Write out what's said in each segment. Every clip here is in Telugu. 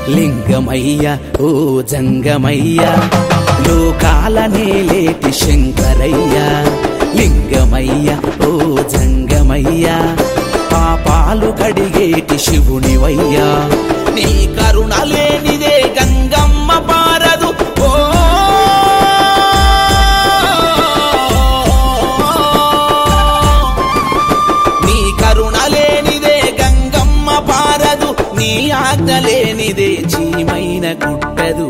లింగమయ్య ఓ జంగమయ్య లోకాల నేలేటి శంకరయ్య లింగమయ్య ఓ జంగమయ్య పాపాలు కడిగేటి శివునివయ్యా నీ కరుణ లేనిదే గంగమ్మ పారదు ఓ నీ కరుణ లేనిదే గంగమ్మ పారదు నీ ఆజ్ఞ లేనిదే చీమైన గుట్టదు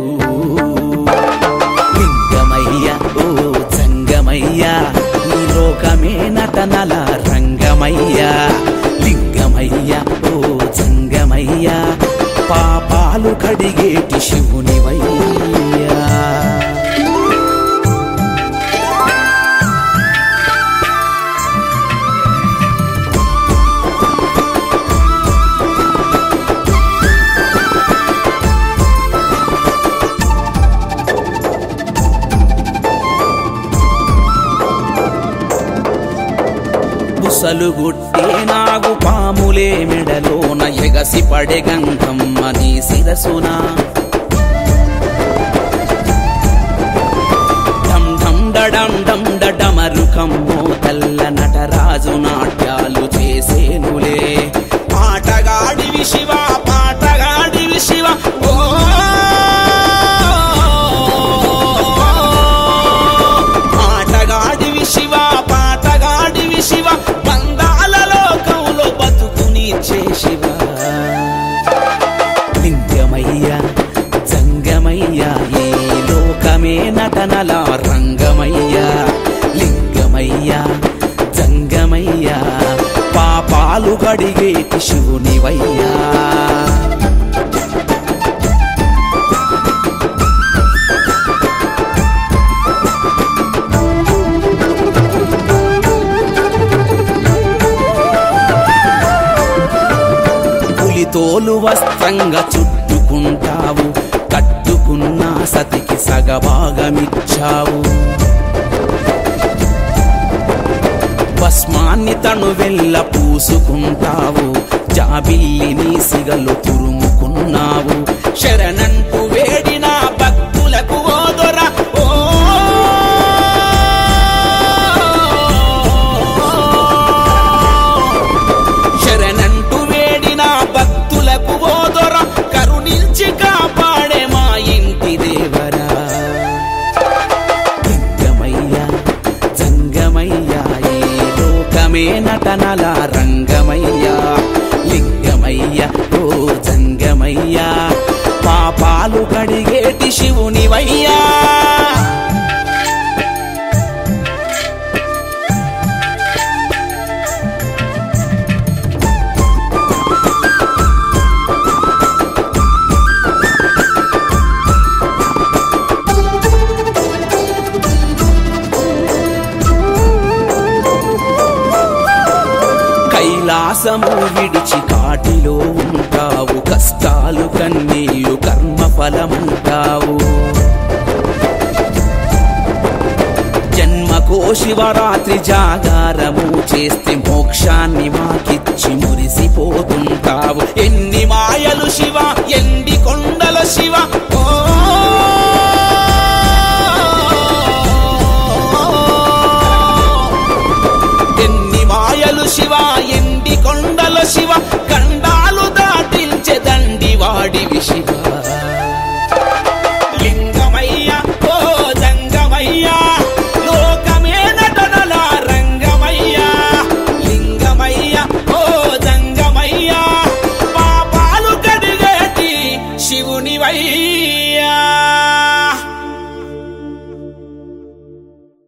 లింగమయ్య ఓ జంగమయ్య ఈ లోకమే నటనల రంగమయ్య లింగమయ్య ఓ జంగమయ్య పాపాలు కడిగేటి శివునివయ్యా బుసలుగుట్టే నాగు పాములే మెడలోన ఎగసి పడే గంగమ్మ నీ శిరసున ఢం ఢం డడం డం డమరు కమ్మో తల్ల నటరాజు నాట్యాలు చేసేనులే పాటగాడివి శివ పాటగాడివి శివ ఓ పాటగాడివి శివ పాటగాడివి శివ బంధాల లోకంలో బతుకుని శివ లింగమయ్య జంగమయ్య ఈ లోకమే నటనల రంగమయ్య లింగమయ్య జంగమయ్య పాపాలు కడిగేటి శివునివయ్యా పులితోలు వస్త్రంగా చుట్టుకుంటావు కట్టుకున్న సతికి సగభాగమిచ్చావు భస్మాన్ని తను వెళ్ళ పూసుకుంటావు జాబిల్లిని సిగలు తురుముకున్నావు శరణంటూ వేడిన భక్తులకు ఓదొర ఓ శరణంటూ వేడిన భక్తులకు ఓదొర కరుణించి కాపాడే మా ఇంటి దేవరా లింగమయ్య జంగమయ్య ఈ లోకమే నటనల రంగమయ్య లింగమయ్య ఓ జంగమయ్య పాపాలు కడిగేటి శివునివయ్యా కైలాసము విడిచి కాటిలో ఉంటావు కష్టాలు కన్నీయు కర్మ ఫలమంటావు జన్మకో శివరాత్రి జాగారము చేస్తే మోక్షాన్ని మాకిచ్చి మురిసిపోతుంటావు ఎన్ని మాయలు శివ ఎండి కొండల శివ ఓ ఎన్ని మాయలు శివ ఎండి కొండల శివ